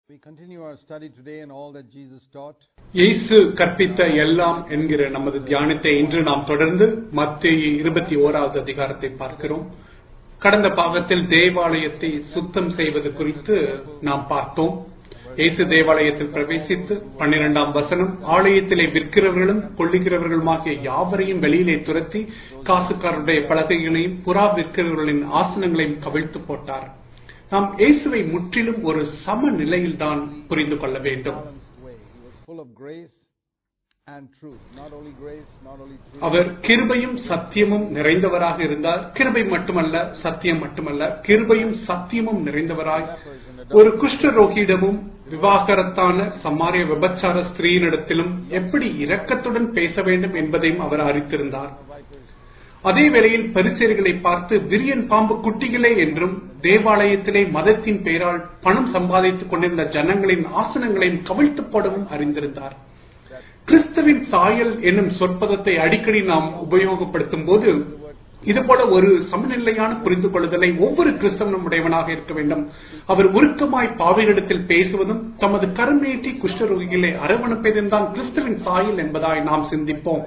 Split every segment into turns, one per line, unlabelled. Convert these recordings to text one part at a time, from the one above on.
We continue our study today in all that Jesus taught.
இயேசு கற்பித்த எல்லாம் என்கிற நமது தியானத்தை இன்று நாம் தொடர்ந்து மத்திய இருபத்தி ஓராவது அதிகாரத்தை பார்க்கிறோம் கடந்த பாகத்தில் தேவாலயத்தை சுத்தம் செய்வது குறித்து நாம் பார்த்தோம் இயேசு தேவாலயத்தில் பிரவேசித்து பன்னிரெண்டாம் வசனம் ஆலயத்திலே விற்கிறவர்களும் கொள்ளுகிறவர்களுமாகிய யாவரையும் வெளியிலே துரத்தி காசுக்காரருடைய பலகைகளையும் புறா விற்கிறவர்களின் ஆசனங்களையும் கவிழ்த்து போட்டார் நாம் இயேசுவை முற்றிலும் ஒரு சமநிலையில் தான் புரிந்து கொள்ள வேண்டும்
Balanced way. He was full of grace and truth. Not only grace, not only truth.
அவர் கிருபையும் சத்தியமும் நிறைந்தவராக இருந்தார் கிருபை மட்டுமல்ல சத்தியம் மட்டுமல்ல கிருபையும் சத்தியமும் நிறைந்தவராய் ஒரு குஷ்டரோகியிடமும் விவாகரத்தான சமாரிய விபச்சார ஸ்திரீனிடத்திலும் எப்படி இரக்கத்துடன் பேச வேண்டும் என்பதையும் அவர் அறிந்திருந்தார் அதே வேளையில் பரிசேர்களை பார்த்து விரியன் பாம்பு குட்டிகளே என்றும் தேவாலயத்திலே மதத்தின் பெயரால் பணம் சம்பாதித்துக் கொண்டிருந்த ஜனங்களின் ஆசனங்களையும் கவிழ்த்து போடவும் அறிந்திருந்தார் கிறிஸ்துவின் சாயல் என்னும் சொற்பதத்தை அடிக்கடி நாம் உபயோகப்படுத்தும் போது இதுபோல ஒரு சமநிலையான புரிந்து கொள்ளுதலை ஒவ்வொரு கிறிஸ்தவனும் உடையவனாக இருக்க வேண்டும் அவர் உருக்கமாய் பாவைகளிடத்தில் பேசுவதும் தமது கருமேற்றி குஷ்டரோகிகளை அரவணைப்பதும் தான் கிறிஸ்துவின் சாயல் என்பதாய் நாம் சிந்திப்போம்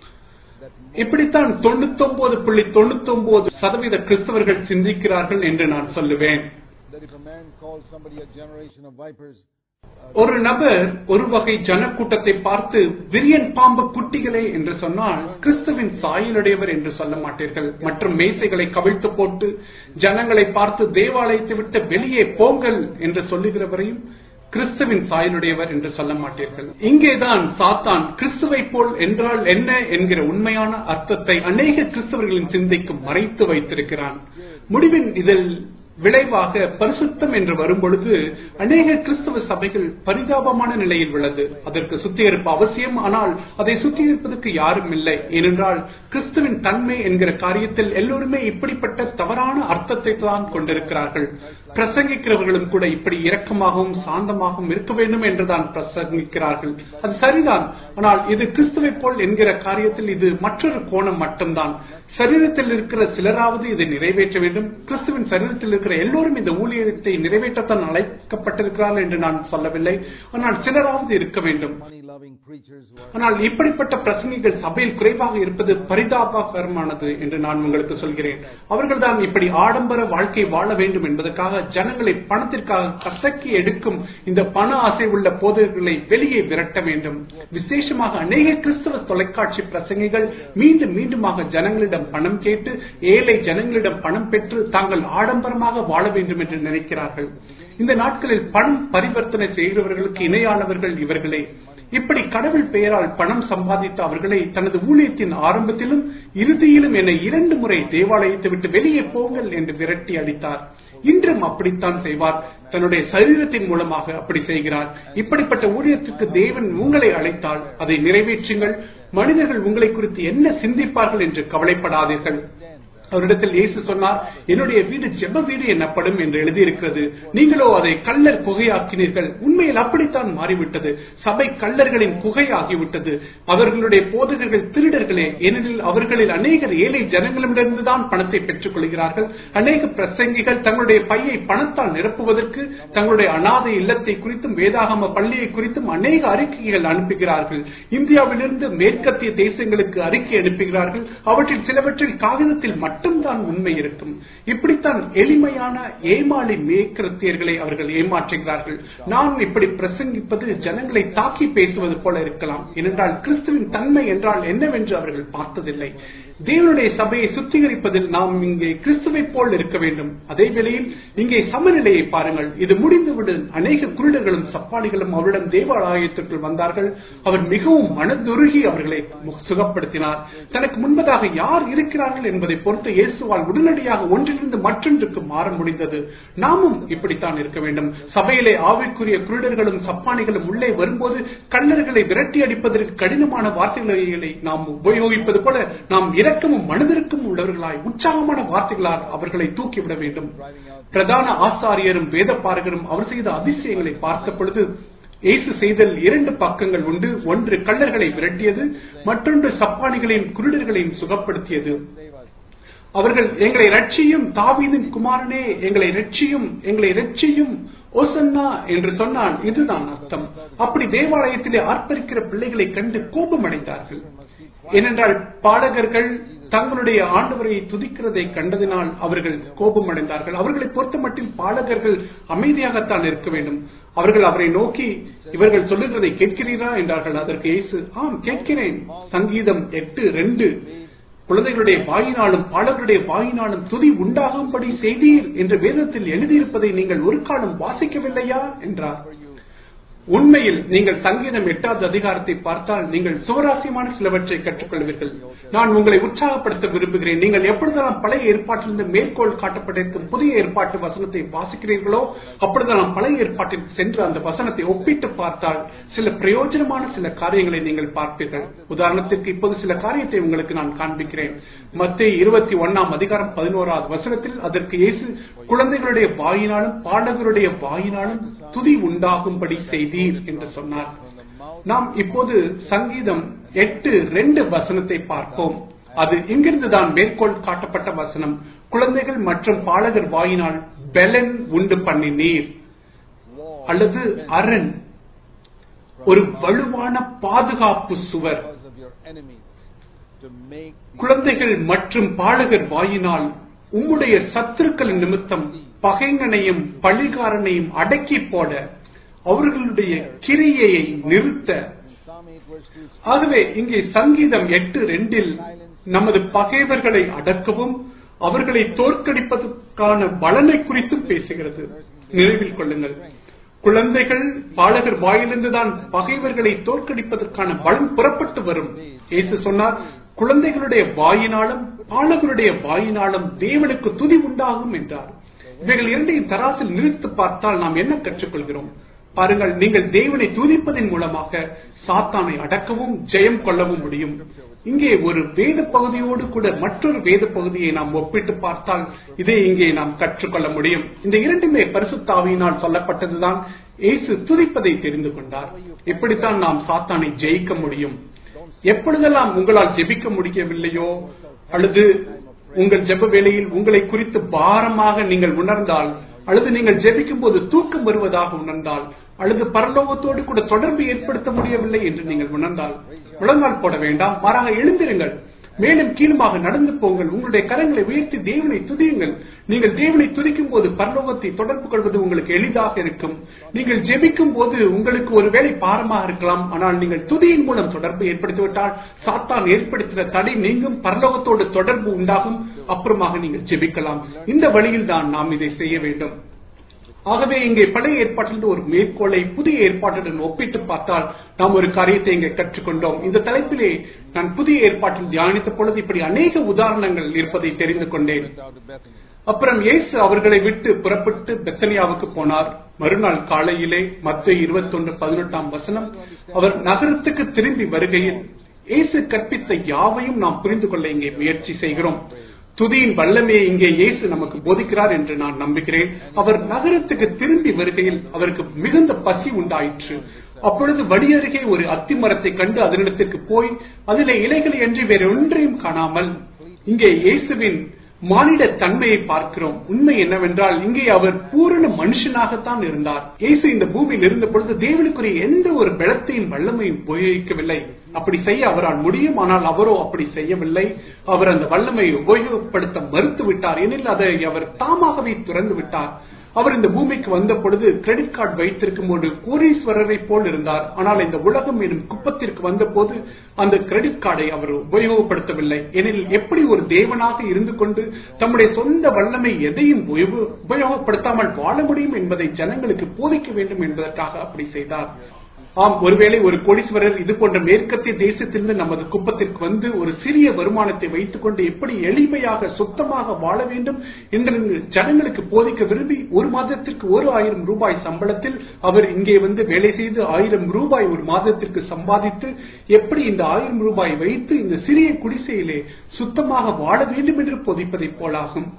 இப்படித்தான் தொண்ணூத்தொன்பது புள்ளி தொண்ணூத்தொன்பது சதவீத கிறிஸ்தவர்கள் சிந்திக்கிறார்கள் என்று நான் சொல்லுவேன்
That if a man calls somebody a generation of vipers,
ஒரு நபர் ஒரு வகை ஜனக்கூட்டத்தை பார்த்து விரியன் பாம்பு குட்டிகளே என்று சொன்னால் கிறிஸ்துவின் சாயலுடையவர் என்று சொல்ல மாட்டீர்கள் மற்றும் மேசைகளை கவிழ்த்து போட்டு ஜனங்களை பார்த்து தேவாலயத்தை விட்டு வெளியே போங்கள் என்று சொல்லுகிறவரையும் கிறிஸ்துவின் சாயலுடையவர் என்று சொல்ல மாட்டீர்கள் இங்கேதான் சாத்தான் கிறிஸ்துவை போல் என்றால் என்ன என்கிற உண்மையான அர்த்தத்தை அநேக கிறிஸ்தவர்களின் சிந்தைக்கு மறைத்து வைத்திருக்கிறான் முடிவின் இதில் விளைவாக பரிசுத்தம் என்று வரும்பொழுது அநேக கிறிஸ்தவ சபைகள் பரிதாபமான நிலையில் உள்ளது அதற்கு சுத்திகரிப்பு அவசியம் ஆனால் அதை சுத்திகரிப்பதற்கு யாரும் இல்லை ஏனென்றால் கிறிஸ்துவின் தன்மை என்கிற காரியத்தில் எல்லோருமே இப்படிப்பட்ட தவறான அர்த்தத்தை தான் கொண்டிருக்கிறார்கள் பிரசங்கிக்கிறவர்களும் கூட இப்படி இரக்கமாகவும் சாந்தமாகவும் இருக்க வேண்டும் என்றுதான் பிரசங்கிக்கிறார்கள் அது சரிதான் ஆனால் இது கிறிஸ்துவை போல் என்கிற காரியத்தில் இது மற்றொரு கோணம் மட்டும்தான் சரீரத்தில் இருக்கிற சிலராவது இதை நிறைவேற்ற வேண்டும் கிறிஸ்துவின் சரீரத்தில் இருக்கிற எல்லோரும் இந்த ஊழியத்தை நிறைவேற்றத்தான் அழைக்கப்பட்டிருக்கிறார்கள் என்று நான் சொல்லவில்லை ஆனால் சிலராவது இருக்க வேண்டும்
money loving preachers who are
ஆனால் இப்படிப்பட்ட பிரசங்கிகள் சபையில் குறைவாக இருப்பது பரிதாபகரமானது என்று நான் உங்களுக்கு சொல்கிறேன் அவர்கள்தான் இப்படி ஆடம்பர வாழ்க்கை வாழ வேண்டும் என்பதற்காக ஜனங்களை பணத்திற்காக கசக்கி எடுக்கும் இந்த பண ஆசை உள்ள போதகர்களை வெளியே விரட்ட வேண்டும் விசேஷமாக அநேக கிறிஸ்தவ தொலைக்காட்சி பிரசங்கிகள் மீண்டும் மீண்டுமாக ஜனங்களிடம் பணம் கேட்டு ஏழை ஜனங்களிடம் பணம் பெற்று தாங்கள் ஆடம்பரமாக வாழ வேண்டும் என்று நினைக்கிறார்கள் இந்த நாட்களில் பணம் பரிவர்த்தனை செய்கிறவர்களுக்கு இணையானவர்கள் இவர்களே இப்படி கடவுள் பெயரால் பணம் சம்பாதித்த அவர்களை தனது ஊழியத்தின் ஆரம்பத்திலும் இறுதியிலும் என இரண்டு முறை தேவாலயத்தை விட்டு வெளியே போங்கள் என்று விரட்டி அடித்தார் இன்றும் அப்படித்தான் செய்வார் தன்னுடைய சரீரத்தின் மூலமாக அப்படி செய்கிறார் இப்படிப்பட்ட ஊழியத்துக்கு தேவன் உங்களை அழைத்தால் அதை நிறைவேற்றுங்கள் மனிதர்கள் உங்களை குறித்து என்ன சிந்திப்பார்கள் என்று கவலைப்படாதீர்கள் அவரிடத்தில் இயேசு சொன்னார் என்னுடைய வீடு ஜெப வீடு எனப்படும் என்று எழுதியிருக்கிறது நீங்களோ அதை கள்ளர் குகையாக்கினீர்கள் உண்மையில் அப்படித்தான் மாறிவிட்டது சபை கள்ளர்களின் குகையாகிவிட்டது அவர்களுடைய போதகர்கள் திருடர்களே ஏனெனில் அவர்களில் அநேகர் ஏழை ஜனங்களிடமிருந்துதான் பணத்தை பெற்றுக் கொள்கிறார்கள் அநேக பிரசங்கிகள் தங்களுடைய பையை பணத்தால் நிரப்புவதற்கு தங்களுடைய அனாதை இல்லத்தை குறித்தும் வேதாகம பள்ளியை குறித்தும் அநேக அறிக்கைகள் அனுப்புகிறார்கள் இந்தியாவிலிருந்து மேற்கத்திய தேசங்களுக்கு அறிக்கை அனுப்புகிறார்கள் அவற்றில் சிலவற்றில் காகிதத்தில் மட்டும்தான் உண்மை இருக்கும் இப்படித்தான் எளிமையான ஏமாளி மேற்கத்தியர்களை அவர்கள் ஏமாற்றுகிறார்கள் நான் இப்படி பிரசங்கிப்பது ஜனங்களை தாக்கி பேசுவது போல இருக்கலாம் ஏனென்றால் கிறிஸ்துவின் தன்மை என்றால் என்னவென்று அவர்கள் பார்த்ததில்லை தேவனுடைய சபையை சுத்திகரிப்பதில் நாம் இங்கே கிறிஸ்துவை போல் இருக்க வேண்டும் அதே வேளையில் இங்கே சமநிலையை பாருங்கள் இது முடிந்துவிடும் அநேக குருடர்களும் சப்பாளிகளும் அவரிடம் தேவாலயத்திற்குள் வந்தார்கள் அவர் மிகவும் மனதுருகி அவர்களை சுகப்படுத்தினார் தனக்கு முன்பதாக யார் இருக்கிறார்கள் என்பதை பொறுத்து இயேசுவால் உடனடியாக ஒன்றிலிருந்து மற்றொன்றுக்கு மாற முடிந்தது நாமும் இப்படித்தான் இருக்க வேண்டும் சபையிலே ஆவிக்குரிய குருடர்களும் சப்பானிகளும் உள்ளே வரும்போது கள்ளர்களை விரட்டி அடிப்பதற்கு கடினமான வார்த்தைகளை நாம் உபயோகிப்பது போல நாம் இரக்கமும் மனதிற்கும் உள்ளவர்களாய் உற்சாகமான வார்த்தைகளால் அவர்களை தூக்கிவிட வேண்டும் பிரதான ஆசாரியரும் வேதப்பாரகரும் அவர் செய்த அதிசயங்களை பார்த்த பொழுது இயேசு செய்தல் இரண்டு பக்கங்கள் உண்டு ஒன்று கள்ளர்களை விரட்டியது மற்றொன்று சப்பானிகளையும் குருடர்களையும் சுகப்படுத்தியது அவர்கள் எங்களை ரட்சியும் தாவீதின் குமாரனே எங்களை ரட்சியும் எங்களை ரட்சியும் ஓசன்னா என்று சொன்னால் இதுதான் அர்த்தம் அப்படி தேவாலயத்திலே ஆர்ப்பரிக்கிற பிள்ளைகளை கண்டு கோபமடைந்தார்கள் ஏனென்றால் பாடகர்கள் தங்களுடைய ஆண்டவரை துதிக்கிறதை கண்டதினால் அவர்கள் கோபமடைந்தார்கள் அவர்களை பொறுத்த மட்டில் பாடகர்கள் அமைதியாகத்தான் இருக்க வேண்டும் அவர்கள் அவரை நோக்கி இவர்கள் சொல்லுகிறதை கேட்கிறீரா என்றார்கள் அதற்கு இயேசு ஆம் கேட்கிறேன் சங்கீதம் எட்டு ரெண்டு குழந்தைகளுடைய வாயினாலும் பாடகருடைய வாயினாலும் துதி உண்டாகும்படி செய்தீர் என்று வேதத்தில் எழுதியிருப்பதை நீங்கள் ஒரு காலம் வாசிக்கவில்லையா என்றார் உண்மையில் நீங்கள் சங்கீதம் எட்டாவது அதிகாரத்தை பார்த்தால் நீங்கள் சுவராசியமான சிலவற்றை கற்றுக்கொள்வீர்கள் நான் உங்களை உற்சாகப்படுத்த விரும்புகிறேன் நீங்கள் எப்பொழுதெல்லாம் பழைய ஏற்பாட்டிலிருந்து மேற்கோள் காட்டப்பட்டிருக்கும் புதிய ஏற்பாட்டு வசனத்தை வாசிக்கிறீர்களோ அப்பொழுதெல்லாம் பழைய ஏற்பாட்டிற்கு சென்று அந்த வசனத்தை ஒப்பிட்டு பார்த்தால் சில பிரயோஜனமான சில காரியங்களை நீங்கள் பார்ப்பீர்கள் உதாரணத்திற்கு இப்போது சில காரியத்தை உங்களுக்கு நான் காண்பிக்கிறேன் மத்திய இருபத்தி ஒன்னாம் அதிகாரம் பதினோராவது வசனத்தில் அதற்கு இயேசு குழந்தைகளுடைய வாயினாலும் பாடகருடைய வாயினாலும் துதி உண்டாகும்படி செய்தீர் என்று சொன்னார் நாம் இப்போது சங்கீதம் எட்டு ரெண்டு வசனத்தை பார்ப்போம் அது இங்கிருந்து தான் மேற்கோள் காட்டப்பட்ட வசனம் குழந்தைகள் மற்றும் பாலகர் வாயினால் பெலன் உண்டு பண்ணி நீர் அல்லது அரண் ஒரு வலுவான பாதுகாப்பு சுவர்
because of your enemies to make the
குழந்தைகள் மற்றும் பாலகர் வாயினால் உம்முடைய சத்துருக்கள் நிமித்தம் பகைங்கனையும் பழிகாரனையும் அடக்கி போட அவர்களுடைய கிரியையை நிறுத்த
Psalm 8 verse 2
ஆகவே இங்கே சங்கீதம் எட்டு ரெண்டில் நமது பகைவர்களை அடக்கவும் அவர்களை தோற்கடிப்பதற்கான பலனை குறித்து பேசுகிறது நினைவில் கொள்ளுங்கள் குழந்தைகள் பாலகர் வாயிலிருந்துதான் பகைவர்களை தோற்கடிப்பதற்கான பலம் புறப்பட்டு வரும் இயேசு சொன்னார் குழந்தைகளுடைய வாயினாலும் பாலகருடைய வாயினாலும் தேவனுக்கு துதி உண்டாகும் என்றார் இவைகள் இரண்டையும் தராசில் நிறுத்து பார்த்தால் நாம் என்ன கற்றுக்கொள்கிறோம் பாருங்கள் நீங்கள் தேவனை துதிப்பதன் மூலமாக சாத்தானை அடக்கவும் ஜெயம் கொள்ளவும் முடியும் இங்கே ஒரு வேத பகுதியோடு கூட மற்றொரு வேத பகுதியை நாம் ஒப்பிட்டு பார்த்தால் இதை இங்கே நாம் கற்றுக்கொள்ள முடியும் இந்த இரண்டுமே பரிசுத்தாவியினால் சொல்லப்பட்டதுதான் இயேசு துதிப்பதை தெரிந்து கொண்டார் இப்படித்தான் நாம் சாத்தானை ஜெயிக்க முடியும் எப்பொழுதெல்லாம் உங்களால் ஜெபிக்க முடியவில்லையோ அல்லது உங்கள் ஜெப வேளையில் உங்களை குறித்து பாரமாக நீங்கள் உணர்ந்தால் அல்லது நீங்கள் ஜெபிக்கும் போது தூக்கம் வருவதாக உணர்ந்தால் அல்லது பரலோகத்தோடு கூட தொடர்பு ஏற்படுத்த முடியவில்லை என்று நீங்கள் உணர்ந்தால் முழங்கால் போட வேண்டாம் மாறாக எழுந்திருங்கள் மேலும் கீழுமாக நடந்து போங்கள் உங்களுடைய கரங்களை உயர்த்தி தேவனை துதியுங்கள் நீங்கள் தேவனை துதிக்கும் போது பரலோகத்தை தொடர்பு கொள்வது உங்களுக்கு எளிதாக இருக்கும் நீங்கள் ஜெபிக்கும் போது உங்களுக்கு ஒருவேளை பாரமாக இருக்கலாம் ஆனால் நீங்கள் துதியின் மூலம் தொடர்பு ஏற்படுத்திவிட்டால் சாத்தான் ஏற்படுத்தின தடை நீங்கும் பரலோகத்தோடு தொடர்பு உண்டாகும் அப்புறமாக நீங்கள் ஜெபிக்கலாம் இந்த வழியில் தான் நாம் இதை செய்ய வேண்டும் ஆகவே இங்கே பழைய ஏற்பாட்டிலிருந்து ஒரு மேற்கோளை புதிய ஏற்பாட்டுடன் ஒப்பிட்டு பார்த்தால் நாம் ஒரு காரியத்தை இங்கே கற்றுக்கொண்டோம் இந்த தலைப்பிலே நான் புதிய ஏற்பாட்டில் தியானித்த பொழுது இப்படி அநேக உதாரணங்கள் இருப்பதை தெரிந்து கொண்டேன்
went out to Bethany.
அப்புறம் இயேசு அவர்களை விட்டு புறப்பட்டு பெத்தனியாவுக்கு போனார் மறுநாள் காலையிலே மத்திய இருபத்தொன்று பதினெட்டாம் வசனம் அவர் நகரத்துக்கு திரும்பி வருகையில் இயேசு கற்பித்த யாவையும் நாம் புரிந்து கொள்ள இங்கே முயற்சி செய்கிறோம் துதியின் வல்லமையை இங்கே இயேசு நமக்கு போதிக்கிறார் என்று நான் நம்புகிறேன் அவர் நகரத்துக்கு திரும்பி வருகையில் அவருக்கு மிகுந்த பசி உண்டாயிற்று அப்பொழுது வழி அருகே ஒரு அத்தி மரத்தை கண்டு அதனிடத்திற்கு போய் அதிலே இலைகளை அன்றி வேற ஒன்றையும் காணாமல் இங்கே இயேசுவின் மானிட தன்மையை பார்க்கிறோம் உண்மை என்னவென்றால் இங்கே அவர் பூரண மனுஷனாகத்தான் இருந்தார் இயேசு இந்த பூமியில் இருந்த பொழுது தேவனுக்குரிய எந்த ஒரு பலத்தையும் வல்லமையும் உபயோகிக்கவில்லை அப்படி செய்ய அவரால் முடியும் ஆனால் அவரோ அப்படி செய்யவில்லை அவர் அந்த வல்லமையை உபயோகப்படுத்த மறுத்து விட்டார் எனில் அதை அவர் தாமாகவே துறந்து விட்டார் அவர் இந்த பூமிக்கு வந்த பொழுது கிரெடிட் கார்டு வைத்திருக்கும் ஒரு கோடீஸ்வரரை போல் இருந்தார் ஆனால் இந்த உலகம் எனும் குப்பத்திற்கு வந்த போது அந்த கிரெடிட் கார்டை அவர் உபயோகப்படுத்தவில்லை எனில் எப்படி ஒரு தேவனாக இருந்து கொண்டு தம்முடைய சொந்த வல்லமை எதையும் உபயோ- உபயோகப்படுத்தாமல் வாழ முடியும் என்பதை ஜனங்களுக்கு போதிக்க வேண்டும் என்பதற்காக அப்படி செய்தார் ஆம் ஒருவேளை ஒரு கோடீஸ்வரர் இது போன்ற மேற்கத்திய தேசத்திலிருந்து நமது குப்பத்திற்கு வந்து ஒரு சிறிய வருமானத்தை வைத்துக் கொண்டு எப்படி எளிமையாக சுத்தமாக வாழ வேண்டும் என்று ஜனங்களுக்கு போதிக்க விரும்பி ஒரு மாதத்திற்கு ஒரு ஆயிரம் ரூபாய் சம்பளத்தில் அவர் இங்கே வந்து வேலை செய்து ஆயிரம் ரூபாய் ஒரு மாதத்திற்கு சம்பாதித்து எப்படி இந்த ஆயிரம் ரூபாய் வைத்து இந்த சிறிய குடிசையிலே சுத்தமாக வாழ வேண்டும் என்று போதிப்பதைப் போலாகும்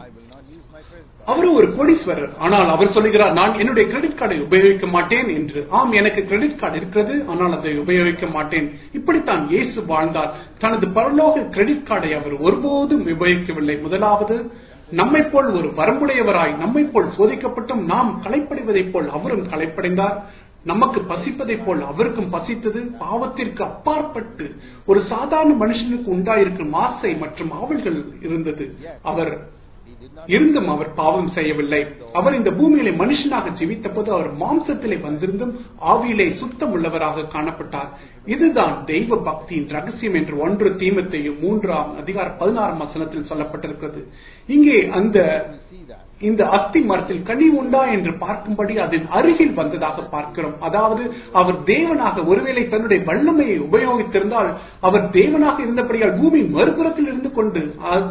I will not use my credit card.
அவரும் ஒரு கோடீஸ்வரர் ஆனால் அவர் சொல்லுகிறார் நான் என்னுடைய கிரெடிட் கார்டை உபயோகிக்க மாட்டேன் என்று ஆம் எனக்கு கிரெடிட் கார்டு இருக்கிறது ஆனால் அதை உபயோகிக்க மாட்டேன் இப்படித்தான் இயேசு வாழ்ந்தார் தனது பரலோக கிரெடிட் கார்டை அவர் ஒருபோதும் உபயோகிக்கவில்லை முதலாவது நம்மை போல் ஒரு வரம்புடையவராய் நம்மை போல் சோதிக்கப்பட்டும் நாம் களைப்படைவதைப் போல் அவரும் களைப்படைந்தார் நமக்கு பசிப்பதைப் போல் அவருக்கும் பசித்தது பாவத்திற்கு அப்பாற்பட்டு ஒரு சாதாரண மனுஷனுக்கு உண்டாயிருக்கும் ஆசை மற்றும் ஆவல்கள் இருந்தது அவர் இருந்தும் அவர் பாவம் செய்யவில்லை அவர் இந்த பூமியிலே மனுஷனாக ஜீவித்த போது அவர் மாம்சத்திலே வந்திருந்தும் ஆவியிலே சுத்தம் உள்ளவராக காணப்பட்டார் இதுதான் தெய்வ பக்தியின் ரகசியம் என்று ஒன்று தீமத்தையும் மூன்றாம் அதிகார பதினாறாம் வசனத்தில் சொல்லப்பட்டிருக்கிறது இங்கே அந்த இந்த அத்தி மரத்தில் கனி உண்டா என்று பார்க்கும்படி அதன் அருகில் வந்ததாக பார்க்கிறோம் அதாவது அவர் தேவனாக ஒருவேளை தன்னுடைய வல்லமையை உபயோகித்திருந்தால் அவர் தேவனாக இருந்தபடியால் பூமி மறுபுறத்தில் இருந்து கொண்டு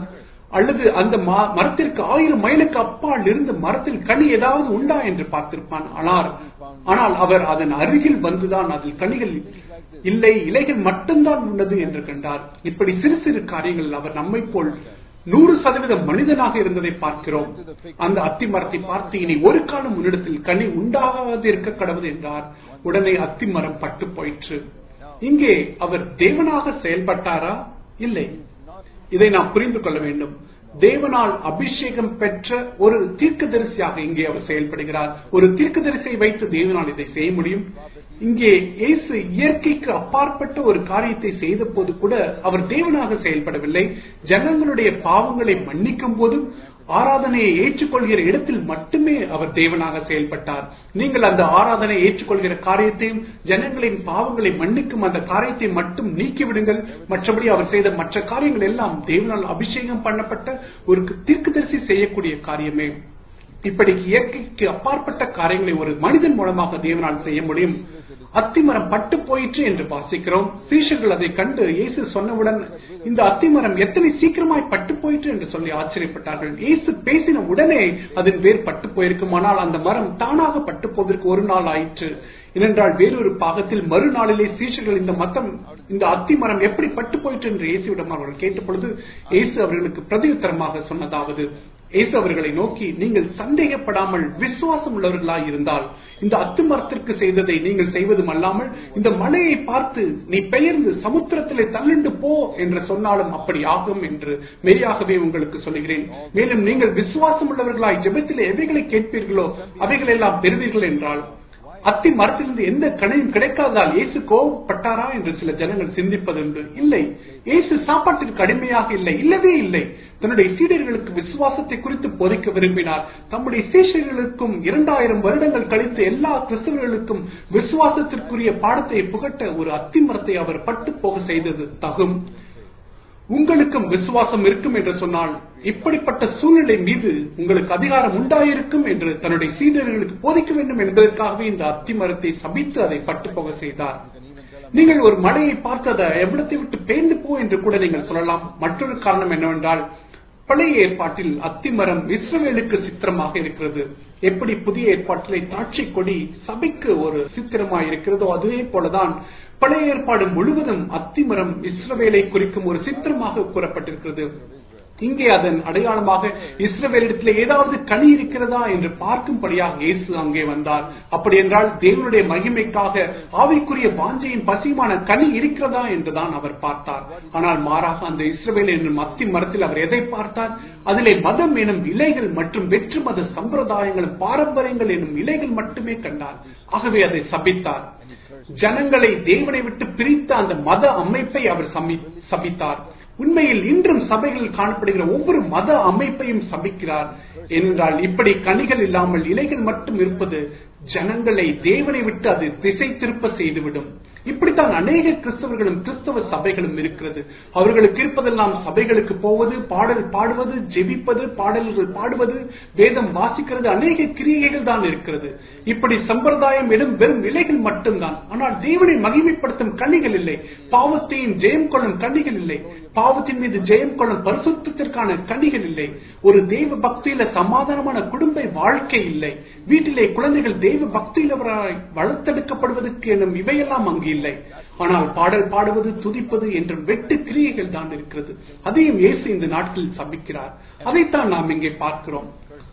அல்லது அந்த மரத்திற்கு ஆயிரம் மைலுக்கு அப்பால் இருந்து மரத்தில் கனி ஏதாவது உண்டா என்று பார்த்திருப்பான் ஆனால் ஆனால் அவர் அதன் அருகில் வந்துதான் அதில் கனிகள் இல்லை இலைகள் மட்டும்தான் உள்ளது என்று கண்டார் இப்படி சிறு சிறு காரியங்கள் அவர் நம்மை போல் நூறு சதவீதம் மனிதனாக இருந்ததை பார்க்கிறோம் அந்த அத்தி மரத்தை பார்த்து இனி ஒரு காலம் முன்னிடத்தில் கனி உண்டாகாது இருக்க கடவுது என்றார் உடனே அத்தி மரம் பட்டு போயிற்று இங்கே அவர் தேவனாக செயல்பட்டாரா இல்லை இதை நாம் புரிந்து கொள்ள வேண்டும் தேவனால் அபிஷேகம் பெற்ற ஒரு தீர்க்கதரிசியாக இங்கே அவர் செயல்படுகிறார் ஒரு தீர்க்கதரிசியை வைத்து தேவனால் இதை செய்ய முடியும் இங்கே இயேசு இயற்கைக்கு அப்பாற்பட்ட ஒரு காரியத்தை செய்த போது கூட அவர் தேவனாக செயல்படவில்லை ஜனங்களுடைய பாவங்களை மன்னிக்கும் போதும் ஆராதனையை ஏற்றுக்கொள்கிற இடத்தில் மட்டுமே அவர் தேவனாக செயல்பட்டார் நீங்கள் அந்த ஆராதனை ஏற்றுக்கொள்கிற காரியத்தையும் ஜனங்களின் பாவங்களை மன்னிக்கும் அந்த காரியத்தை மட்டும் நீக்கிவிடுங்கள் மற்றபடி அவர் செய்த மற்ற காரியங்கள் எல்லாம் தேவனால் அபிஷேகம் பண்ணப்பட்ட ஒரு தீர்க்கதரிசி செய்யக்கூடிய காரியமே இப்படி இயற்கைக்கு அப்பாற்பட்ட காரியங்களை ஒரு மனிதன் மூலமாக தேவனால் செய்ய முடியும் அத்திமரம் பட்டு போயிற்று என்று வாசிக்கிறோம் சீஷர்கள் அதை கண்டு இயேசு சொன்னவுடன் இந்த அத்திமரம் எத்தனை சீக்கிரமாய் பட்டு போயிற்று என்று சொல்லி ஆச்சரியப்பட்டார்கள் இயேசு பேசின உடனே அதன் வேர் பட்டு போயிருக்குமானால் அந்த மரம் தானாக பட்டு போவதற்கு ஒரு நாள் ஆயிற்று ஏனென்றால் வேறொரு பாகத்தில் மறுநாளிலே சீஷர்கள் இந்த மத்தம் இந்த அத்தி மரம் எப்படி பட்டு போயிற்று என்று இயேசுவிடம் அவர்கள் கேட்ட பொழுது இயேசு அவர்களுக்கு பிரதியுத்தரமாக சொன்னதாவது இயேசு அவர்களை நோக்கி நீங்கள் சந்தேகப்படாமல் விசுவாசம் உள்ளவர்களாய் இருந்தால் இந்த அத்து மரத்திற்கு செய்ததை நீங்கள் செய்வதும் அல்லாமல் இந்த மலையை பார்த்து நீ பெயர்ந்து சமுத்திரத்திலே தள்ளிண்டு போ என்று சொன்னாலும் அப்படி ஆகும் என்று மெய்யாகவே உங்களுக்கு சொல்லுகிறேன் மேலும் நீங்கள் விசுவாசம் உள்ளவர்களாய் ஜெபத்திலே எவைகளை கேட்பீர்களோ அவைகள் எல்லாம் பெறுவீர்கள் என்றால் அத்தி மரத்திலிருந்து எந்த கனையும் கிடைக்காததால் இயேசு கோபப்பட்டாரா என்று சில ஜனங்கள் சிந்திப்பதுண்டு இல்லை இயேசு சாப்பாட்டிற்கு அடிமையாக இல்லை இல்லவே இல்லை தன்னுடைய சீடர்களுக்கு விசுவாசத்தை குறித்து போதிக்க விரும்பினார் தம்முடைய சீஷர்களுக்கும் இரண்டாயிரம் வருடங்கள் கழித்து எல்லா கிறிஸ்தவர்களுக்கும் விசுவாசத்திற்குரிய பாடத்தை புகட்ட ஒரு அத்தி மரத்தை அவர் பட்டு போக செய்தது தகும் உங்களுக்கும் விசுவாசம் இருக்கும் என்று சொன்னால் இப்படிப்பட்ட சூழ்நிலை மீது உங்களுக்கு அதிகாரம் உண்டாயிருக்கும் என்று தன்னுடைய சீடர்களுக்கு போதிக்க வேண்டும் என்பதற்காகவே இந்த அத்தி மரத்தை சபித்து அதை பட்டு போக செய்தார் நீங்கள் ஒரு மலையை பார்த்து அதை எவ்வளத்தை விட்டு பேர்ந்து போ என்று கூட நீங்கள் சொல்லலாம் மற்றொரு காரணம் என்னவென்றால் பழைய ஏற்பாட்டில் அத்திமரம் இஸ்ரவேலுக்கு சித்திரமாக இருக்கிறது எப்படி புதிய ஏற்பாட்டிலே தாட்சி கொடி சபைக்கு ஒரு சித்திரமாக இருக்கிறதோ அதே போலதான் பழைய ஏற்பாடு முழுவதும் அத்திமரம் இஸ்ரவேலை குறிக்கும் ஒரு சித்திரமாக கூறப்பட்டிருக்கிறது இங்கே அதன் அடையாளமாக இஸ்ரவேலிடத்தில் ஏதாவது கனி இருக்கிறதா என்று பார்க்கும்படியாக இயேசு அங்கே வந்தார் அப்படி என்றால் தேவனுடைய மகிமைக்காக ஆவிக்குரிய வாஞ்சையின் பசியுமான கனி இருக்கிறதா என்றுதான் அவர் பார்த்தார் ஆனால் மாறாக அந்த இஸ்ரவேல் என்னும் அத்தி மரத்தில் அவர் எதை பார்த்தார் அதிலே மதம் எனும் இலைகள் மற்றும் வெற்று மத சம்பிரதாயங்களும் பாரம்பரியங்கள் எனும் இலைகள் மட்டுமே கண்டார் ஆகவே அதை சபித்தார் ஜனங்களை தேவனை விட்டு பிரித்த அந்த மத அமைப்பை அவர் சபித்தார் உண்மையில் இன்றும் சபைகளில் காணப்படுகிற ஒவ்வொரு மத அமைப்பையும் சபிக்கிறார் என்றால் இப்படி கனிகள் இல்லாமல் இலைகள் மட்டும் இருப்பது ஜனங்களை தேவனை விட்டு அது திசை திருப்ப செய்துவிடும் இப்படித்தான் அநேக கிறிஸ்தவர்களும் கிறிஸ்தவ சபைகளும் இருக்கிறது அவர்களுக்கு இருப்பதெல்லாம் சபைகளுக்கு போவது பாடல் பாடுவது ஜெபிப்பது பாடல்கள் பாடுவது வேதம் வாசிக்கிறது அநேக கிரியைகள் தான் இருக்கிறது இப்படி சம்பிரதாயம் எனும் வெறும் இலைகள் மட்டும்தான் ஆனால் தேவனை மகிமைப்படுத்தும் கண்ணிகள் இல்லை பாவத்தையும் ஜெயம் கொள்ளும் கண்ணிகள் இல்லை பாவத்தின் மீது ஜெயம் கொள்ளும் பரிசுத்திற்கான கண்ணிகள் இல்லை ஒரு தெய்வ பக்தியில சமாதானமான குடும்ப வாழ்க்கை இல்லை வீட்டிலே குழந்தைகள் தெய்வ பக்தியிலவராய் வளர்த்தெடுக்கப்படுவதற்கு எனும் இவையெல்லாம் அங்கு இல்லை ஆனால் பாடல் பாடுவது துதிப்பது என்ற வெட்டு கிரியைகள் தான் இருக்கிறது அதையும் இயேசு இந்த நாட்களில் சபிக்கிறார் அதைத்தான் நாம் இங்கே பார்க்கிறோம்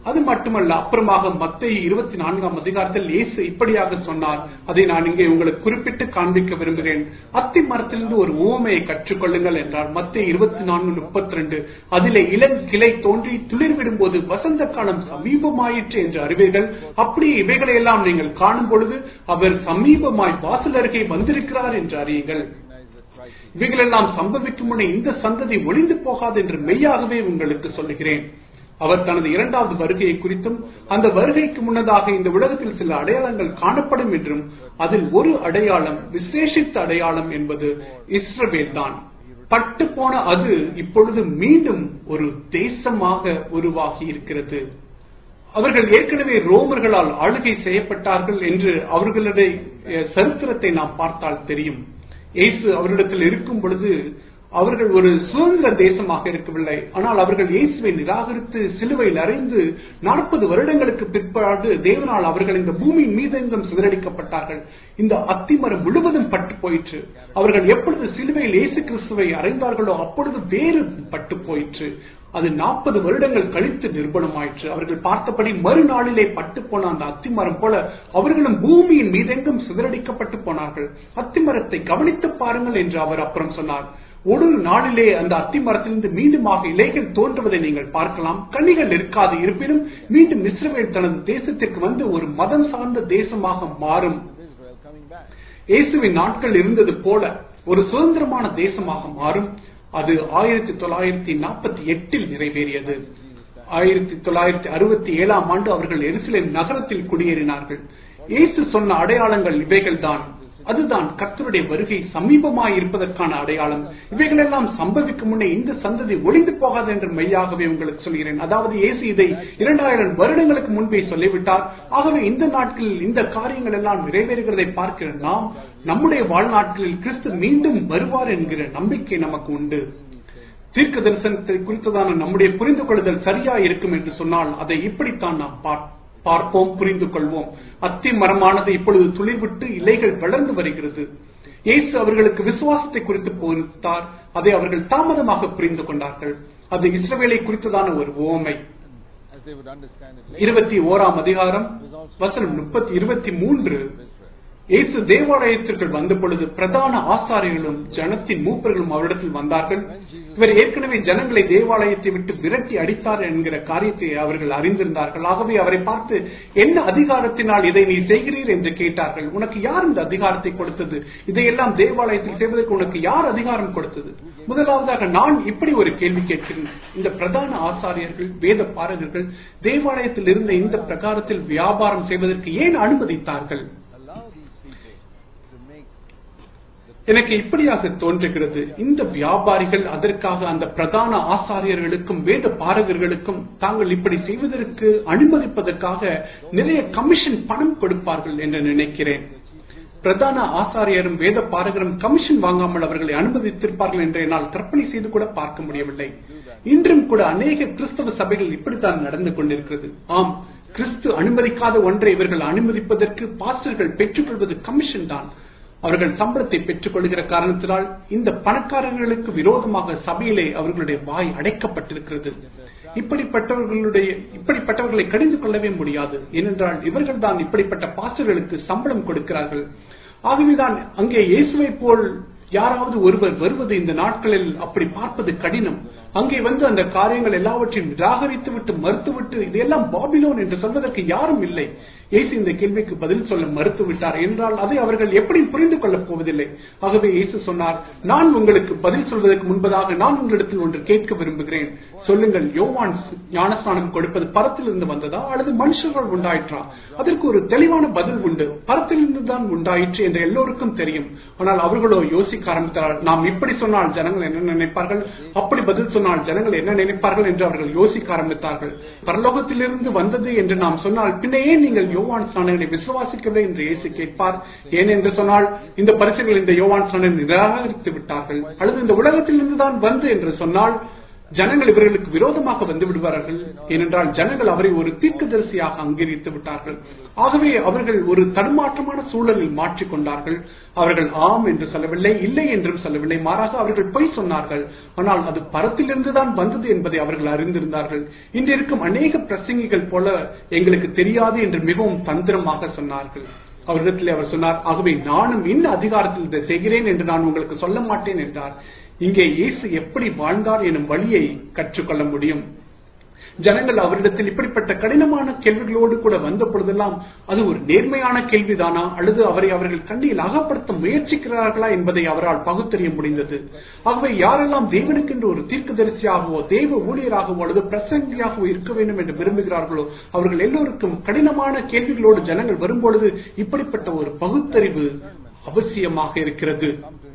அது மட்டுமல்ல அப்புறமாக மத்திய இருபத்தி நான்காம் அதிகாரத்தில் இயேசு இப்படியாக சொன்னார் அதை நான் இங்கே உங்களுக்கு குறிப்பிட்டு காண்பிக்க விரும்புகிறேன் அத்தி மரத்திலிருந்து ஒரு உவமையை கற்றுக்கொள்ளுங்கள் என்றார் மத்திய இருபத்தி நான்கு முப்பத்தி ரெண்டு அதிலே இளங்கிளை தோன்றி துளிர்விடும் போது வசந்த காலம் சமீபமாயிற்று என்று அறிவீர்கள் அப்படியே இவைகளை எல்லாம் நீங்கள் காணும் பொழுது அவர் சமீபமாய் வாசல் அருகே வந்திருக்கிறார் என்று அறியுங்கள் இவைகளெல்லாம் சம்பவிக்கும் முன்னே இந்த சந்ததி ஒளிந்து போகாது என்று மெய்யாகவே உங்களுக்கு சொல்லுகிறேன் அவர் தனது இரண்டாவது வருகையை குறித்தும் அந்த வருகைக்கு முன்னதாக இந்த உலகத்தில் சில அடையாளங்கள் காணப்படும் என்றும் அதில் ஒரு அடையாளம் விசேஷித்த அடையாளம் என்பது இஸ்ரவேல் தான் பட்டு போன அது இப்பொழுது மீண்டும் ஒரு தேசமாக உருவாகி இருக்கிறது அவர்கள் ஏற்கனவே ரோமர்களால் ஆளுகை செய்யப்பட்டார்கள் என்று அவர்களுடைய சரித்திரத்தை நாம் பார்த்தால் தெரியும் இயேசு அவரிடத்தில் இருக்கும் பொழுது அவர்கள் ஒரு சுதந்திர தேசமாக இருக்கவில்லை ஆனால் அவர்கள் இயேசுவை நிராகரித்து சிலுவையில் அறைந்து நாற்பது வருடங்களுக்கு பிற்பாடு தேவனால் அவர்கள் இந்த பூமியின் மீதெங்கும் சிதறடிக்கப்பட்டார்கள் இந்த அத்திமரம் முழுவதும் பட்டு போயிற்று அவர்கள் எப்பொழுது சிலுவையில் இயேசு கிறிஸ்துவை அறைந்தார்களோ அப்பொழுது வேறு பட்டு போயிற்று அது நாற்பது வருடங்கள் கழித்து நிர்பணமாயிற்று அவர்கள் பார்த்தபடி மறுநாளிலே பட்டு போன அந்த அத்திமரம் போல அவர்களும் பூமியின் மீதெங்கும் சிதறடிக்கப்பட்டு போனார்கள் அத்திமரத்தை கவனித்து பாருங்கள் என்று அவர் அப்புறம் சொன்னார் ஒரு நாளிலே அந்த அத்தி மரத்திலிருந்து மீண்டுமாக இலைகள் தோன்றுவதை நீங்கள் பார்க்கலாம் கனிகள் இருக்காது இருப்பினும் மீண்டும் இஸ்ரவேல் தனது தேசத்திற்கு வந்து ஒரு மதம் சார்ந்த தேசமாக மாறும் இயேசுவின் நாட்கள் இருந்தது போல ஒரு சுதந்திரமான தேசமாக மாறும் அது ஆயிரத்தி தொள்ளாயிரத்தி நாற்பத்தி எட்டில் நிறைவேறியது ஆயிரத்தி தொள்ளாயிரத்தி அறுபத்தி ஏழாம் ஆண்டு அவர்கள் எருசலேம் நகரத்தில் குடியேறினார்கள் இயேசு சொன்ன அடையாளங்கள் இவைகள்தான் அதுதான் கர்த்தருடைய வருகை சமீபமாய் இருப்பதற்கான அடையாளம் இவைகளெல்லாம் சம்பவிக்கும் முன்னே இந்த சந்ததி ஒளிந்து போகாது என்று மெய்யாகவே உங்களுக்கு சொல்கிறேன் அதாவது இயேசு இதை இரண்டாயிரம் வருடங்களுக்கு முன்பே சொல்லிவிட்டார் ஆகவே இந்த நாட்களில் இந்த காரியங்கள் எல்லாம் நிறைவேறுகிறதை பார்க்கிற நாம் நம்முடைய வாழ்நாட்களில் கிறிஸ்து மீண்டும் வருவார் என்கிற நம்பிக்கை நமக்கு உண்டு தீர்க்க தரிசனத்தை குறித்ததான நம்முடைய புரிந்து கொள்ளுதல் சரியா இருக்கும் என்று சொன்னால் அதை இப்படித்தான் நாம் பார்ப்போம் பார்ப்போம் புரிந்து கொள்வோம் அத்தி மரமானது இப்பொழுது துளிர்விட்டு இலைகள் வளர்ந்து வருகிறது இயேசு அவர்களுக்கு விசுவாசத்தை குறித்து போதித்தார் அதை அவர்கள் தாமதமாக புரிந்து கொண்டார்கள் அது இஸ்ரவேலை குறித்ததான ஒரு ஓமை
as they would understand it later.
இருபத்தி ஓராம் அதிகாரம் வசனம் முப்பத்தி இருபத்தி மூன்று இயேசு தேவாலயத்திற்குள் வந்த பொழுது பிரதான ஆசாரியர்களும் ஜனத்தின் மூப்பர்களும் அவரிடத்தில் வந்தார்கள் இவர் ஏற்கனவே ஜனங்களை தேவாலயத்தை விட்டு விரட்டி அடித்தார் என்கிற காரியத்தை அவர்கள் அறிந்திருந்தார்கள் ஆகவே அவரை பார்த்து என்ன அதிகாரத்தினால் இதை நீ செய்கிறீர் என்று கேட்டார்கள் உனக்கு யார் இந்த அதிகாரத்தை கொடுத்தது இதையெல்லாம் தேவாலயத்தில் செய்வதற்கு உனக்கு யார் அதிகாரம் கொடுத்தது முதலாவதாக நான் இப்படி ஒரு கேள்வி கேட்கிறேன் இந்த பிரதான ஆசாரியர்கள் வேத பாரகர்கள் தேவாலயத்தில் இருந்த இந்த பிரகாரத்தில் வியாபாரம் செய்வதற்கு ஏன் அனுமதித்தார்கள்
Allow these people to make
எனக்கு இப்படியாக தோன்றுகிறது இந்த வியாபாரிகள் அதற்காக அந்த பிரதான ஆசாரியர்களுக்கும் வேத பாரகர்களுக்கும் தாங்கள் இப்படி செய்வதற்கு அனுமதிப்பதற்காக நிறைய கமிஷன் பணம் கொடுப்பார்கள் என்று நினைக்கிறேன் பிரதான ஆசாரியரும் வேத பாரகரும் கமிஷன் வாங்காமல் அவர்களை அனுமதித்திருப்பார்கள் என்று என்னால் கற்பனை செய்து கூட பார்க்க முடியவில்லை இன்றும் கூட அநேக கிறிஸ்தவ சபைகள் இப்படித்தான் நடந்து கொண்டிருக்கிறது ஆம் கிறிஸ்து அனுமதிக்காத ஒன்றை இவர்கள் அனுமதிப்பதற்கு பாஸ்டர்கள் பெற்றுக்கொள்வது கமிஷன் தான் அவர்கள் சம்பளத்தை பெற்றுக் கொள்கிற காரணத்தினால் இந்த பணக்காரர்களுக்கு விரோதமாக சபையிலே அவர்களுடைய வாய் அடைக்கப்பட்டிருக்கிறது இப்படிப்பட்டவர்களுடைய இப்படிப்பட்டவர்களை கடிந்து கொள்ளவே முடியாது ஏனென்றால் இவர்கள் தான் இப்படிப்பட்ட பாஸ்டர்களுக்கு சம்பளம் கொடுக்கிறார்கள் ஆகவேதான் அங்கே இயேசுவை போல் யாராவது ஒருவர் வருவது இந்த நாட்களில் அப்படி பார்ப்பது கடினம் அங்கே வந்து அந்த காரியங்கள் எல்லாவற்றையும் நிராகரித்து விட்டு மறுத்துவிட்டு இதெல்லாம் பாபிலோன் என்று சொல்வதற்கு யாரும் இல்லை இயேசு இந்த கேள்விக்கு பதில் சொல்ல மறுத்து விட்டார் என்றால் அதை அவர்கள் எப்படி புரிந்து கொள்ளப் போவதில்லை ஆகவே இயேசு சொன்னார் நான் உங்களுக்கு பதில் சொல்வதற்கு முன்பதாக நான் உங்களிடத்தில் ஒன்று கேட்க விரும்புகிறேன் சொல்லுங்கள் யோவான் ஞானஸ்நானம் கொடுப்பது பரத்திலிருந்து வந்ததா அல்லது மனுஷர்கள் உண்டாயிற்றா அதற்கு ஒரு தெளிவான பதில் உண்டு பரத்திலிருந்து தான் உண்டாயிற்று என்று எல்லோருக்கும் தெரியும் ஆனால் அவர்களோ யோசிக்க ஆரம்பித்தார்கள் நாம் இப்படி சொன்னால் ஜனங்கள் என்ன நினைப்பார்கள் அப்படி பதில் சொன்னால் ஜனங்கள் என்ன நினைப்பார்கள் என்று அவர்கள் யோசிக்க ஆரம்பித்தார்கள் பரலோகத்திலிருந்து வந்தது என்று நாம் சொன்னால் பின்ன ஏன் நீங்கள் யோவான் ஸ்நானங்களை விசுவாசிக்கவில்லை என்று இயேசு கேட்பார் ஏன் என்று சொன்னால் இந்த பரிசுகள் இந்த யோவான் ஸ்நானனை நிராகரித்து விட்டார்கள் அல்லது இந்த உலகத்திலிருந்து தான் வந்து என்று சொன்னால் ஜனங்கள் இவர்களுக்கு விரோதமாக வந்து விடுவார்கள் ஏனென்றால் ஜனங்கள் அவரை ஒரு தீர்க்கதரிசியாக அங்கீகரித்து விட்டார்கள் ஆகவே அவர்கள் ஒரு தடுமாற்றமான சூழலில் மாற்றிக்கொண்டார்கள் அவர்கள் ஆம் என்று சொல்லவில்லை இல்லை என்றும் சொல்லவில்லை மாறாக அவர்கள் பொய் சொன்னார்கள் ஆனால் அது பரத்திலிருந்துதான் வந்தது என்பதை அவர்கள் அறிந்திருந்தார்கள் இன்று இருக்கும் அநேக பிரசங்கிகள் போல எங்களுக்கு தெரியாது என்று மிகவும் தந்திரமாக சொன்னார்கள் அவரிடத்தில் அவர் சொன்னார் ஆகவே நானும் இன்ன அதிகாரத்தில் இதை செய்கிறேன் என்று நான் உங்களுக்கு சொல்ல மாட்டேன் என்றார் இங்கே இயேசு எப்படி வாழ்ந்தார் எனும் வழியை கற்றுக்கொள்ள முடியும் ஜனங்கள் அவரிடத்தில் இப்படிப்பட்ட கடினமான கேள்விகளோடு கூட வந்த பொழுதெல்லாம் அது ஒரு நேர்மையான கேள்விதானா அல்லது அவரை அவர்கள் கண்ணியில் அகப்படுத்த முயற்சிக்கிறார்களா என்பதை அவரால் பகுத்தறிய முடிந்தது ஆகவே யாரெல்லாம் தேவனுக்கென்று ஒரு தீர்க்கதரிசியாகவோ தேவ ஊழியராகவோ அல்லது பிரசங்கியாகவோ இருக்க வேண்டும் என்று விரும்புகிறார்களோ அவர்கள் எல்லோருக்கும் கடினமான கேள்விகளோடு ஜனங்கள் வரும்பொழுது இப்படிப்பட்ட ஒரு பகுத்தறிவு அவசியமாக இருக்கிறது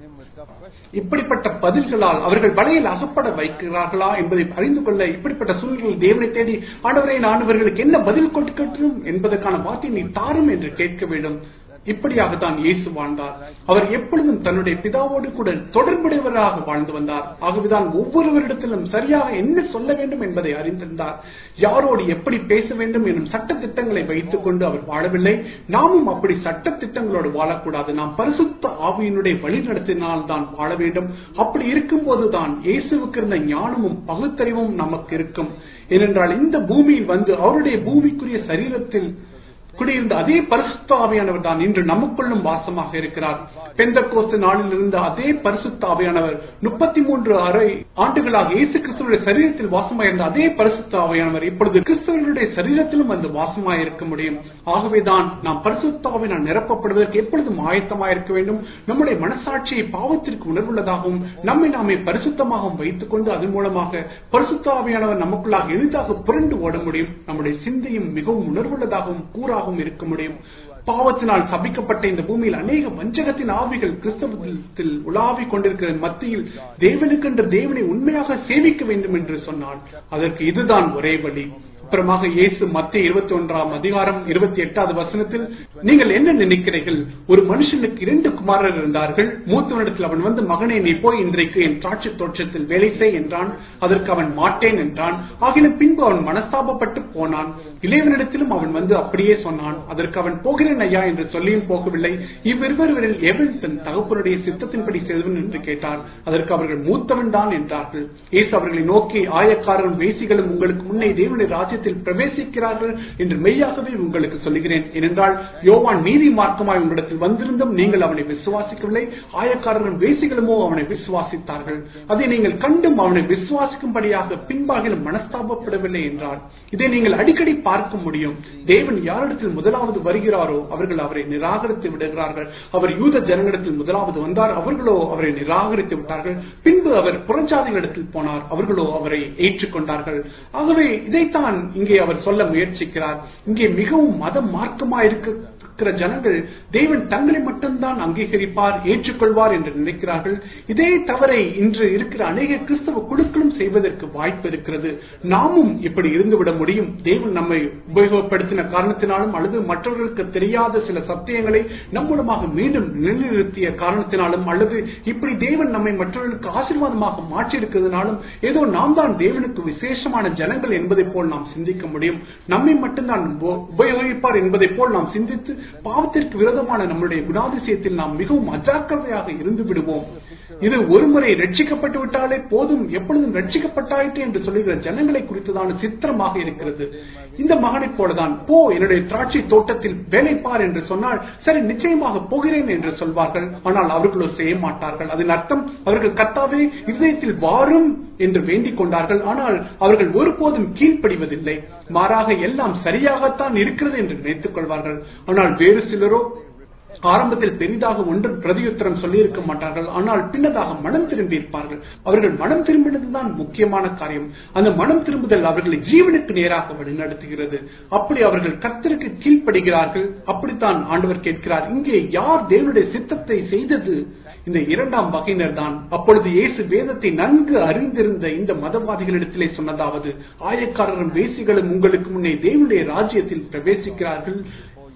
இப்படிப்பட்ட பதில்களால் அவர்கள் வலையில் அகப்பட வைக்கிறார்களா என்பதை அறிந்து கொள்ள இப்படிப்பட்ட சூழ்நிலையில் தேவனை தேடி ஆண்டவரை நான் இவர்களுக்கு என்ன பதில் கொடுக்கட்டும் என்பதற்கான வார்த்தை நீ தாரும் என்று கேட்க வேண்டும் இப்படியாக தான் இயேசு வாழ்ந்தார் அவர் எப்பொழுதும் தன்னுடைய பிதாவோடு கூட தொடர்புடையவராக வாழ்ந்து வந்தார் ஆகவேதான் ஒவ்வொருவரிடத்திலும் சரியாக என்ன சொல்ல வேண்டும் என்பதை அறிந்திருந்தார் யாரோடு எப்படி பேச வேண்டும் எனும் சட்ட திட்டங்களை வைத்துக் கொண்டு அவர் வாழவில்லை நாமும் அப்படி சட்ட திட்டங்களோடு வாழக்கூடாது நாம் பரிசுத்த ஆவியினுடைய வழிநடத்தினால் தான் வாழ வேண்டும் அப்படி இருக்கும் போதுதான் இயேசுவுக்கு இருந்த ஞானமும் பகுத்தறிவும் நமக்கு இருக்கும் ஏனென்றால் இந்த பூமியில் வந்து அவருடைய பூமிக்குரிய சரீரத்தில் குடியிருந்த அதே பரிசுத்த ஆவியானவர் தான் இன்று நமக்குள்ளும் வாசமாக இருக்கிறார் பெந்த கோஸ்து நாளில் இருந்த அதே பரிசுத்த ஆவியானவர் முப்பத்தி மூன்று அரை ஆண்டுகளாக இயேசு கிறிஸ்துவனுடைய சரீரத்தில் வாசமாயிருந்த அதே பரிசுத்த ஆவியானவர் இப்பொழுது கிறிஸ்துவனுடைய சரீரத்திலும் வந்து வாசமாயிருக்க முடியும் ஆகவேதான் நாம் பரிசுத்த ஆவினால் நிரப்பப்படுவதற்கு எப்பொழுதும் ஆயத்தமாயிருக்க வேண்டும் நம்முடைய மனசாட்சியை பாவத்திற்கு உணர்வுள்ளதாகவும் நம்மை நாமே பரிசுத்தமாகவும் வைத்துக் கொண்டு அதன் மூலமாக பரிசுத்த ஆவியானவர் நமக்குள்ளாக எளிதாக புரண்டு ஓட முடியும் நம்முடைய சிந்தையும் மிகவும் உணர்வுள்ளதாகவும் கூறாகவும் இருக்க முடியும் பாவத்தினால் சபிக்கப்பட்ட இந்த பூமியில் அநேக வஞ்சகத்தின் ஆவிகள் கிறிஸ்தவத்தில் உலாவிக் கொண்டிருக்கிற மத்தியில் தேவனுக்கென்ற தேவனை உண்மையாக சேவிக்க வேண்டும் என்று சொன்னான் அதற்கு இதுதான் ஒரே வழி அப்புறமாக இயேசு மத்திய இருபத்தி ஒன்றாம் அதிகாரம் இருபத்தி எட்டாவது வசனத்தில் நீங்கள் என்ன நினைக்கிறீர்கள் ஒரு மனுஷனுக்கு இரண்டு குமாரர் இருந்தார்கள் மூத்தவனிடத்தில் அவன் வந்து மகனே நீ போய் இன்றைக்கு என் திராட்சை தோற்றத்தில் வேலை செய் என்றான் அதற்கு அவன் மாட்டேன் என்றான் ஆகின பின்பு அவன் மனஸ்தாபப்பட்டு போனான் இளையவனிடத்திலும் அவன் வந்து அப்படியே சொன்னான் அதற்கு அவன் போகிறேன் ஐயா என்று சொல்லியும் போகவில்லை இவ்விருவரில் எவன் தன் தகப்பனுடைய சித்தத்தின்படி செல்வன் என்று கேட்டார் அதற்கு அவர்கள் மூத்தவன் தான் என்றார்கள் இயேசு அவர்களை நோக்கி ஆயக்காரரும் வேசிகளும் உங்களுக்கு முன்னே தேவனுடைய ராஜ்யத்தில் பிரவேசிக்கிறார்கள் என்று மெய்யாகவே உங்களுக்கு சொல்லுகிறேன் ஏனென்றால் யோவான் நீதி மார்க்கமாய் உங்களிடத்தில் வந்திருந்தும் நீங்கள் அவனை விசுவாசிக்கவில்லை ஆயக்காரரும் வேசிகளுமோ அவனை விசுவாசித்தார்கள் அதை நீங்கள் கண்டும் அவனை விசுவாசிக்கும்படியாக பின்பாகிலும் மனஸ்தாபப்படவில்லை என்றார் இதை நீங்கள் அடிக்கடி பார்க்க முடியும் தேவன் யாரிடத்தில் முதலாவது வருகிறாரோ அவர்கள் அவரை நிராகரித்து விடுகிறார்கள் அவர் யூத ஜனங்களிடத்தில் முதலாவது வந்தார் அவர்களோ அவரை நிராகரித்து விட்டார்கள் பின்பு அவர் புறஞ்சாதிகளிடத்தில் போனார் அவர்களோ அவரை ஏற்றுக்கொண்டார்கள் ஆகவே இதைத்தான் இங்கே அவர் சொல்ல முயற்சிக்கிறார் இங்கே மிகவும் மத மார்க்கமா இருக்க இருக்கிற ஜனங்கள் தேவன் தங்களை மட்டும்தான் அங்கீகரிப்பார் ஏற்றுக்கொள்வார் என்று நினைக்கிறார்கள் இதே தவறை இன்று இருக்கிற அநேக கிறிஸ்தவ குழுக்களும் செய்வதற்கு வாய்ப்பு இருக்கிறது நாமும் இப்படி இருந்துவிட முடியும் தேவன் நம்மை உபயோகப்படுத்தின காரணத்தினாலும் அல்லது மற்றவர்களுக்கு தெரியாத சில சத்தியங்களை நம் மூலமாக மீண்டும் நிலைநிறுத்திய காரணத்தினாலும் அல்லது இப்படி தேவன் நம்மை மற்றவர்களுக்கு ஆசீர்வாதமாக மாற்றியிருக்கிறதுனாலும் ஏதோ நாம் தான் தேவனுக்கு விசேஷமான ஜனங்கள் என்பதை போல் நாம் சிந்திக்க முடியும் நம்மை மட்டும்தான் உபயோகிப்பார் என்பதை போல் நாம் சிந்தித்து பாவத்திற்கு விரோதமான நம்முடைய குணாதிசயத்தில் நாம் மிகவும் அஜாக்கிரதையாக இருந்து விடுவோம் இது ஒருமுறை ரட்சிக்கப்பட்டு விட்டாலே போதும் எப்பொழுதும் ரட்சிக்கப்பட்டாயிற்று என்று சொல்லுகிற ஜனங்களை குறித்ததான சித்திரமாக இருக்கிறது இந்த மகனைப் போலதான் போ என்னுடைய திராட்சை தோட்டத்தில் வேலை பார் என்று சொன்னால் சரி நிச்சயமாக போகிறேன் என்று சொல்வார்கள் ஆனால் அவர்களோ செய்ய மாட்டார்கள் அதன் அர்த்தம் அவர்கள் கத்தாவே இதயத்தில் வாரும் என்று வேண்டிக் கொண்டார்கள் ஆனால் அவர்கள் ஒருபோதும் கீழ்ப்படிவதில்லை மாறாக எல்லாம் சரியாகத்தான் இருக்கிறது என்று நினைத்துக் கொள்வார்கள் ஆனால் வேறு சிலரோ ஆரம்பத்தில் பெரிதாக ஒன்றும் பிரதியுத்தரம் சொல்லியிருக்க மாட்டார்கள் ஆனால் பின்னதாக மனம் திரும்பி இருப்பார்கள் அவர்கள் மனம் திரும்பினதுதான் முக்கியமான காரியம் அந்த மனம் திரும்புதல் அவர்களை ஜீவனுக்கு நேராக வழிநடத்துகிறது அப்படி அவர்கள் கர்த்தருக்கு கீழ்ப்படுகிறார்கள் அப்படித்தான் ஆண்டவர் கேட்கிறார் இங்கே யார் தேவனுடைய சித்தத்தை செய்தது இந்த இரண்டாம் வகையினர் தான் அப்பொழுது இயேசு வேதத்தை நன்கு அறிந்திருந்த இந்த மதவாதிகளிடத்திலே சொன்னதாவது ஆயக்காரரும் வேசிகளும் உங்களுக்கு முன்னே தேவனுடைய ராஜ்யத்தில் பிரவேசிக்கிறார்கள்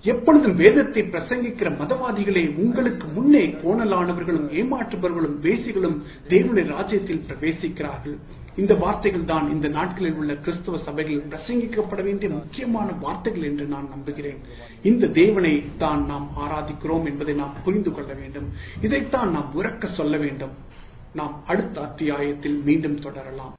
எப்பொழுதும் வேதத்தை பிரசங்கிக்கிற மதவாதிகளே உங்களுக்கு முன்னே கோணலானவர்களும் ஏமாற்றுபவர்களும் வேசிகளும் தேவனுடைய ராஜ்யத்தில் பிரவேசிக்கிறார்கள் இந்த வார்த்தைகள் தான் இந்த நாட்களில் உள்ள கிறிஸ்தவ சபைகளில் பிரசங்கிக்கப்பட வேண்டிய முக்கியமான வார்த்தைகள் என்று நான் நம்புகிறேன் இந்த தேவனை தான் நாம் ஆராதிக்கிறோம் என்பதை நாம் புரிந்து கொள்ள வேண்டும் இதைத்தான் நாம் உறக்க சொல்ல வேண்டும் நாம் அடுத்த அத்தியாயத்தில் மீண்டும் தொடரலாம்